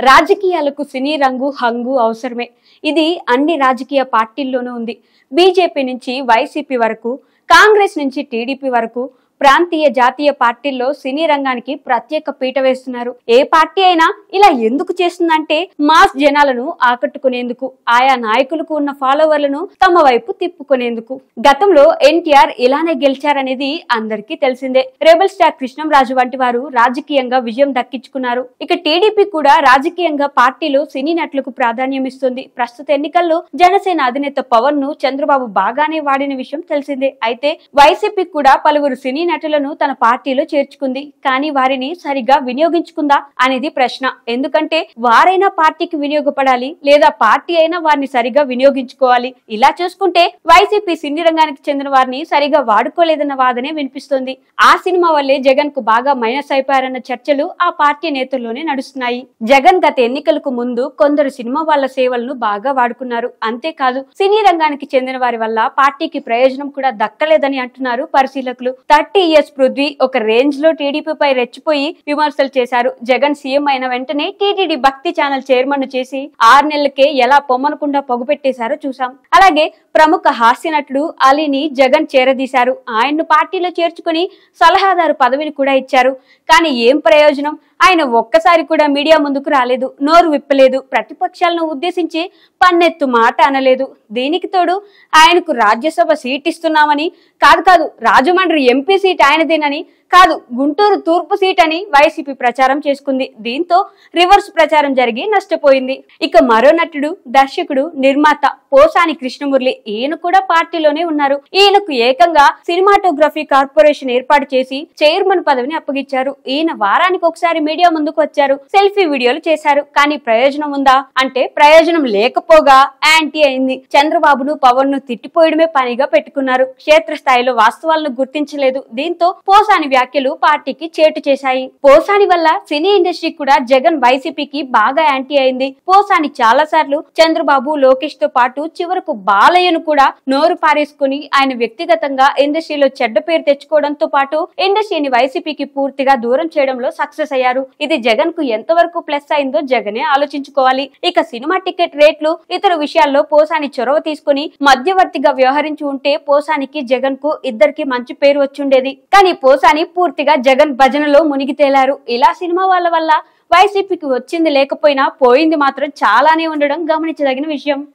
రాజకీయాలకు సినీ రంగు హంగు అవసరమే ఇది అన్ని రాజకీయ పార్టీల్లోనూ ఉంది బీజేపీ నుంచి వైసీపీ వరకు కాంగ్రెస్ నుంచి టీడీపీ వరకు ప్రాంతీయ జాతీయ పార్టీల్లో సినీ రంగానికి ప్రత్యేక పీట వేస్తున్నారు ఏ పార్టీ అయినా ఇలా ఎందుకు చేస్తుందంటే మాస్ జనాలను ఆకట్టుకునేందుకు ఆయా నాయకులకు ఉన్న ఫాలోవర్లను తమ వైపు తిప్పుకునేందుకు గతంలో ఎన్టీఆర్ ఇలానే గెలిచారనేది అందరికీ తెలిసిందే రెబల్ స్టార్ కృష్ణంరాజు వంటి వారు రాజకీయంగా విజయం దక్కించుకున్నారు ఇక టీడీపీ కూడా రాజకీయంగా పార్టీలో సినీ నటులకు ప్రాధాన్యం ఇస్తుంది ప్రస్తుత ఎన్నికల్లో జనసేన అధినేత పవన్ ను చంద్రబాబు బాగానే వాడిన విషయం తెలిసిందే అయితే వైసీపీ కూడా పలువురు సినీ నటులను తన పార్టీలో చేర్చుకుంది కానీ వారిని సరిగా వినియోగించుకుందా అనేది ప్రశ్న ఎందుకంటే వారైనా పార్టీకి వినియోగపడాలి లేదా పార్టీ అయినా వారిని సరిగా వినియోగించుకోవాలి ఇలా చూసుకుంటే వైసీపీ సినీ రంగానికి చెందిన వారిని సరిగా వాడుకోలేదన్న వాదనే వినిపిస్తోంది ఆ సినిమా వల్లే జగన్ కు బాగా మైనస్ అయిపోయారన్న చర్చలు ఆ పార్టీ నేతల్లోనే నడుస్తున్నాయి జగన్ గత ఎన్నికలకు ముందు కొందరు సినిమా వాళ్ళ సేవలను బాగా వాడుకున్నారు అంతేకాదు సినీ రంగానికి చెందిన వారి వల్ల పార్టీకి ప్రయోజనం కూడా దక్కలేదని అంటున్నారు పరిశీలకులు థర్టీ ఇయర్స్ పృథ్వీ ఒక రేంజ్ లో టీడీపీపై రెచ్చిపోయి విమర్శలు చేశారు జగన్ సీఎం అయిన వెంటనే టీటీడీ భక్తి ఛానల్ చైర్మన్ ను చేసి ఆరు నెలలకే ఎలా పొమ్మనకుండా పొగపెట్టేశారో చూసాం అలాగే ప్రముఖ హాస్య నటుడు అలీని జగన్ చేరదీశారు ఆయన్ను పార్టీలో చేర్చుకుని సలహాదారు పదవిని కూడా ఇచ్చారు కానీ ఏం ప్రయోజనం ఆయన ఒక్కసారి కూడా మీడియా ముందుకు రాలేదు నోరు విప్పలేదు ప్రతిపక్షాలను ఉద్దేశించి పన్నెత్తు మాట అనలేదు దీనికి తోడు ఆయనకు రాజ్యసభ సీట్ ఇస్తున్నామని కాదు కాదు రాజమండ్రి ఎంపీ సీట్ ఆయనదేనని కాదు గుంటూరు తూర్పు సీట్ అని వైసీపీ ప్రచారం చేసుకుంది దీంతో రివర్స్ ప్రచారం జరిగి నష్టపోయింది ఇక మరో నటుడు దర్శకుడు నిర్మాత పోసాని కృష్ణమురళి ఈయన కూడా పార్టీలోనే ఉన్నారు ఈయనకు ఏకంగా సినిమాటోగ్రఫీ కార్పొరేషన్ ఏర్పాటు చేసి చైర్మన్ పదవిని అప్పగించారు ఈయన వారానికి ఒకసారి మీడియా ముందుకు వచ్చారు సెల్ఫీ వీడియోలు చేశారు కానీ ప్రయోజనం ఉందా అంటే ప్రయోజనం లేకపోగా యాంటీ అయింది చంద్రబాబును పవన్ ను తిట్టిపోయడమే పనిగా పెట్టుకున్నారు క్షేత్రస్థాయిలో వాస్తవాలను గుర్తించలేదు దీంతో పోసాని వ్యాఖ్యలు పార్టీకి చేటు చేశాయి పోసాని వల్ల సినీ ఇండస్ట్రీ కూడా జగన్ వైసీపీకి బాగా యాంటీ అయింది పోసాని చాలా సార్లు చంద్రబాబు లోకేష్ తో పాటు చివరకు బాలయ్యను కూడా నోరు పారేసుకుని ఆయన వ్యక్తిగతంగా ఇండస్ట్రీలో చెడ్డ పేరు తెచ్చుకోవడంతో పాటు ఇండస్ట్రీని వైసీపీకి పూర్తిగా దూరం చేయడంలో సక్సెస్ అయ్యారు ఇది జగన్ కు ఎంతవరకు ప్లస్ అయిందో జగనే ఆలోచించుకోవాలి ఇక సినిమా టికెట్ రేట్లు ఇతర విషయాల్లో పోసాని చొరవ తీసుకుని మధ్యవర్తిగా వ్యవహరించి ఉంటే పోసానికి జగన్ కు ఇద్దరికి మంచి పేరు వచ్చుండేది కానీ పోసాని పూర్తిగా జగన్ భజనలో మునిగి తేలారు ఇలా సినిమా వాళ్ళ వల్ల వైసీపీకి వచ్చింది లేకపోయినా పోయింది మాత్రం చాలానే ఉండడం గమనించదగిన విషయం